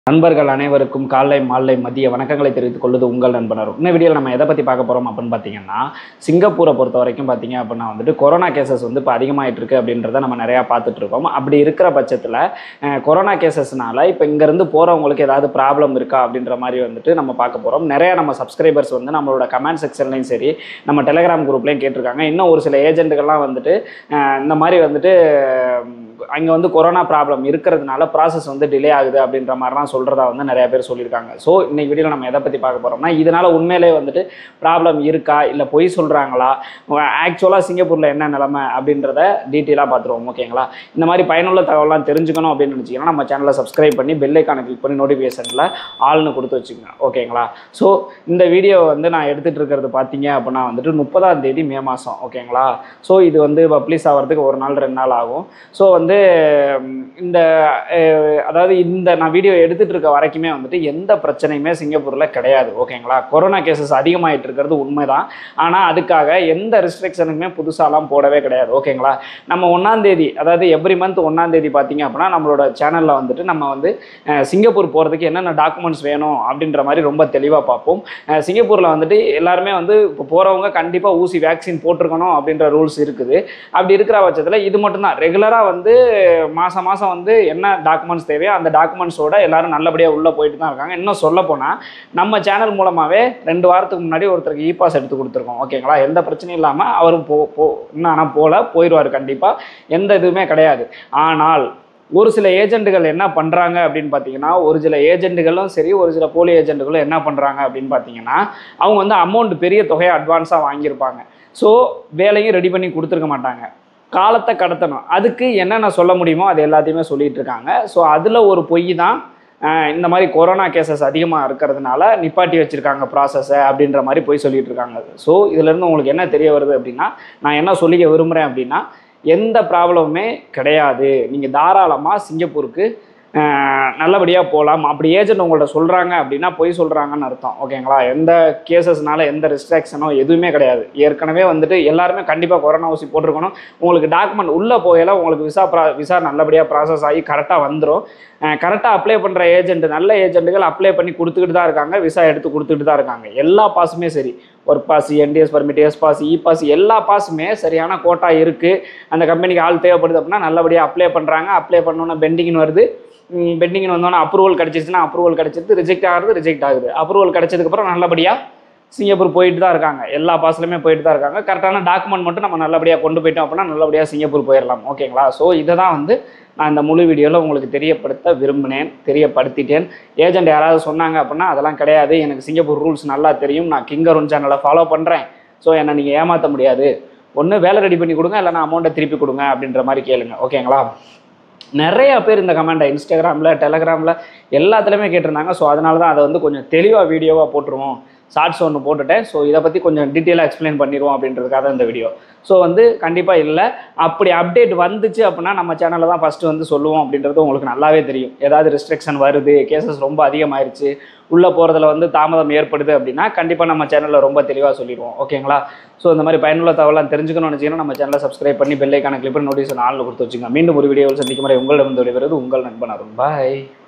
நண்பர்கள் அனைவருக்கும் காலை மாலை மதிய வணக்கங்களை தெரிவித்துக் கொள்வது உங்கள் நண்பனர் இந்த வீடியோவில் நம்ம எதை பற்றி பார்க்க போகிறோம் அப்படின்னு பார்த்தீங்கன்னா சிங்கப்பூரை பொறுத்த வரைக்கும் பார்த்தீங்க அப்படின்னா வந்துட்டு கொரோனா கேசஸ் வந்து இப்போ அதிகமாயிட்டு இருக்கு அப்படின்றத நம்ம நிறையா பார்த்துட்டு இருக்கோம் அப்படி இருக்கிற பட்சத்தில் கொரோனா கேசஸ்னால இப்போ இங்கேருந்து போகிறவங்களுக்கு ஏதாவது ப்ராப்ளம் இருக்கா அப்படின்ற மாதிரி வந்துட்டு நம்ம பார்க்க போகிறோம் நிறையா நம்ம சப்ஸ்கிரைபர்ஸ் வந்து நம்மளோட கமெண்ட் செக்ஷன்லையும் சரி நம்ம டெலிகிராம் குரூப்லேயும் கேட்டிருக்காங்க இன்னும் ஒரு சில ஏஜென்ட்டுகள்லாம் வந்துட்டு அஹ், இந்த மாதிரி வந்துட்டு அங்கே வந்து கொரோனா ப்ராப்ளம் இருக்கிறதுனால ப்ராசஸ் வந்து டிலே ஆகுது அப்படின்ற மாதிரிலாம் சொல்கிறதா வந்து நிறைய பேர் சொல்லியிருக்காங்க ஸோ இன்னைக்கு வீடியோவில் நம்ம எதை பற்றி பார்க்க போகிறோம்னா இதனால் உண்மையிலே வந்துட்டு ப்ராப்ளம் இருக்கா இல்லை பொய் சொல்கிறாங்களா ஆக்சுவலாக சிங்கப்பூரில் என்ன நிலமை அப்படின்றத டீட்டெயிலாக பார்த்துருவோம் ஓகேங்களா இந்த மாதிரி பயனுள்ள தகவலாம் தெரிஞ்சுக்கணும் அப்படின்னு நினச்சிங்கன்னா நம்ம சேனலை சப்ஸ்கிரைப் பண்ணி பெல் ஐக்கானை கிளிக் பண்ணி நோட்டிஃபிகேஷனில் ஆள்னு கொடுத்து வச்சுக்கோங்க ஓகேங்களா ஸோ இந்த வீடியோ வந்து நான் எடுத்துகிட்டு இருக்கிறது பார்த்தீங்க அப்படின்னா வந்துட்டு முப்பதாம் தேதி மே மாதம் ஓகேங்களா ஸோ இது வந்து பப்ளிஷ் ஆகிறதுக்கு ஒரு நாள் ரெண்டு நாள் ஆகும் ஸோ வந்து ம், இந்த அஹ், அதாவது இந்த நான் வீடியோ எடுத்துட்டு இருக்க வரைக்குமே வந்துட்டு எந்த பிரச்சனையுமே சிங்கப்பூரில் கிடையாது ஓகேங்களா கொரோனா கேசஸ் அதிகமாயிட்டு இருக்கிறது உண்மைதான் ஆனால் அதுக்காக எந்த ரெஸ்ட்ரிக்ஷனுக்குமே புதுசாலாம் போடவே கிடையாது ஓகேங்களா நம்ம ஒன்றாம் தேதி அதாவது எவ்ரி மந்த் ஒன்றாம் தேதி பார்த்தீங்க அப்படின்னா நம்மளோட சேனலில் வந்துட்டு நம்ம வந்து அஹ், சிங்கப்பூர் போகிறதுக்கு என்னென்ன டாக்குமெண்ட்ஸ் வேணும் அப்படின்ற மாதிரி ரொம்ப தெளிவாக பார்ப்போம் அஹ், சிங்கப்பூரில் வந்துட்டு எல்லாருமே வந்து இப்போ போகிறவங்க கண்டிப்பாக ஊசி வேக்சின் போட்டிருக்கணும் அப்படின்ற ரூல்ஸ் இருக்குது அப்படி இருக்கிற பட்சத்தில் இது மட்டும்தான் ரெகுலராக வந்து மாதம் மாதம் வந்து என்ன டாக்குமெண்ட்ஸ் தேவையோ அந்த டாக்குமெண்ட்ஸோட எல்லாரும் நல்லபடியாக உள்ளே போயிட்டு தான் இருக்காங்க இன்னும் சொல்ல போனால் நம்ம சேனல் மூலமாகவே ரெண்டு வாரத்துக்கு முன்னாடி ஒருத்தருக்கு இ பாஸ் எடுத்து கொடுத்துருக்கோம் ஓகேங்களா எந்த பிரச்சனையும் இல்லாமல் அவரும் போ போ இன்னும் ஆனால் போகல போயிடுவார் கண்டிப்பாக எந்த இதுவுமே கிடையாது ஆனால் ஒரு சில ஏஜென்ட்டுகள் என்ன பண்ணுறாங்க அப்படின்னு பார்த்தீங்கன்னா ஒரு சில ஏஜென்ட்டுகளும் சரி ஒரு சில போலி ஏஜென்ட்டுகளும் என்ன பண்ணுறாங்க அப்படின்னு பார்த்தீங்கன்னா அவங்க வந்து அமௌண்ட் பெரிய தொகையை அட்வான்ஸாக வாங்கியிருப்பாங்க ஸோ வேலையும் ரெடி பண்ணி கொடுத்துருக்க மாட்டாங்க காலத்தை கடத்தணும் அதுக்கு என்னென்ன சொல்ல முடியுமோ அது எல்லாத்தையுமே சொல்லிட்டு இருக்காங்க ஸோ அதில் ஒரு பொய் தான் ஆஹ் இந்த மாதிரி கொரோனா கேசஸ் அதிகமாக இருக்கிறதுனால நிப்பாட்டி வச்சுருக்காங்க ப்ராசஸை அப்படின்ற மாதிரி போய் சொல்லிட்டு இருக்காங்க ஸோ இதுலேருந்து உங்களுக்கு என்ன தெரிய வருது அப்படின்னா நான் என்ன சொல்லிக்க விரும்புகிறேன் அப்படின்னா எந்த ப்ராப்ளமுமே கிடையாது நீங்கள் தாராளமாக சிங்கப்பூருக்கு நல்லபடியாக போகலாம் அப்படி ஏஜென்ட் உங்கள்ட்ட சொல்கிறாங்க அப்படின்னா பொய் சொல்கிறாங்கன்னு அர்த்தம் ஓகேங்களா எந்த கேசஸ்னால எந்த ரெஸ்ட்ரிக்ஷனோ எதுவுமே கிடையாது ஏற்கனவே வந்துட்டு எல்லாருமே கண்டிப்பாக கொரோனா ஊசி போட்டிருக்கணும் உங்களுக்கு டாக்குமெண்ட் உள்ளே போகல உங்களுக்கு விசா ப்ரா விசா நல்லபடியாக ப்ராசஸ் ஆகி கரெக்டாக வந்துடும் கரெக்டாக அப்ளை பண்ணுற ஏஜென்ட் நல்ல ஏஜென்ட்டுகள் அப்ளை பண்ணி கொடுத்துக்கிட்டு தான் இருக்காங்க விசா எடுத்து கொடுத்துக்கிட்டு தான் இருக்காங்க எல்லா பாஸுமே சரி work pass NTS permit S pass E pass எல்லா பாஸுமே சரியான கோட்டா இருக்குது அந்த கம்பெனிக்கு ஆள் தேவைப்படுது அப்படின்னா நல்லபடியாக அப்ளை பண்ணுறாங்க அப்ளை பண்ணோன்னே பெண்டிங்னு வருது பெண்டிங்னு வந்தோன்னே அப்ரூவல் கிடச்சிருச்சுன்னா அப்ரூவல் கிடச்சிருது ரிஜெக்ட் ஆகிறது ரிஜெக்ட் ஆகுது அப்ரூவல் கிடச்சதுக்கப்புறம் நல்லபடியாக சிங்கப்பூர் போயிட்டு தான் இருக்காங்க எல்லா பாஸ்லையுமே போயிட்டு தான் இருக்காங்க கரெக்டான டாக்குமெண்ட் மட்டும் நம்ம நல்லபடியாக கொண்டு போயிட்டோம் அப்படின்னா நல்லபடியாக சிங்கப்பூர் போயிடலாம் ஓகேங்களா ஸோ இதை தான் வந்து நான் இந்த முழு வீடியோவில் உங்களுக்கு தெரியப்படுத்த விரும்பினேன் தெரியப்படுத்திட்டேன் ஏஜென்ட் யாராவது சொன்னாங்க அப்படின்னா அதெல்லாம் கிடையாது எனக்கு சிங்கப்பூர் ரூல்ஸ் நல்லா தெரியும் நான் கிங்கருன் சேனலை ஃபாலோ பண்ணுறேன் ஸோ என்னை நீங்கள் ஏமாற்ற முடியாது ஒன்று வேலை ரெடி பண்ணி கொடுங்க இல்லைனா அமௌண்ட்டை திருப்பி கொடுங்க அப்படின்ற மாதிரி கேளுங்க ஓகேங்களா நிறைய பேர் இந்த கமெண்ட்டை இன்ஸ்டாகிராமில் டெலகிராமில் எல்லாத்துலேயுமே கேட்டிருந்தாங்க ஸோ அதனால தான் அதை வந்து கொஞ்சம் தெளிவாக வீடியோவாக போட்டுருவோம் ஷார்ட்ஸ் ஒன்று போட்டுட்டேன் ஸோ இதை பற்றி கொஞ்சம் டீட்டெயிலாக எக்ஸ்பிளைன் பண்ணிடுவோம் அப்படின்றதுக்காக தான் இந்த வீடியோ ஸோ வந்து கண்டிப்பாக இல்லை அப்படி அப்டேட் வந்துச்சு அப்படின்னா நம்ம சேனலில் தான் ஃபஸ்ட்டு வந்து சொல்லுவோம் அப்படின்றது உங்களுக்கு நல்லாவே தெரியும் ஏதாவது ரெஸ்ட்ரிக்ஷன் வருது கேசஸ் ரொம்ப அதிகமாயிருச்சு உள்ளே போகிறதுல வந்து தாமதம் ஏற்படுது அப்படின்னா கண்டிப்பாக நம்ம சேனலில் ரொம்ப தெளிவாக சொல்லிடுவோம் ஓகேங்களா ஸோ இந்த மாதிரி பயனுள்ள தகவலாம் தெரிஞ்சுக்கணும்னு நினச்சிங்கன்னா நம்ம சேனலை சப்ஸ்கிரைப் பண்ணி பெல்லைக்கான கிளிப் நோட்டீஸ் ஆளில் கொடுத்து வச்சுங்க மீண்டும் ஒரு வீடியோவில் சந்திக்கும் முறை உங்களிடம் விடைபெறுவது உங்கள் நண்பன் அருண் பாய்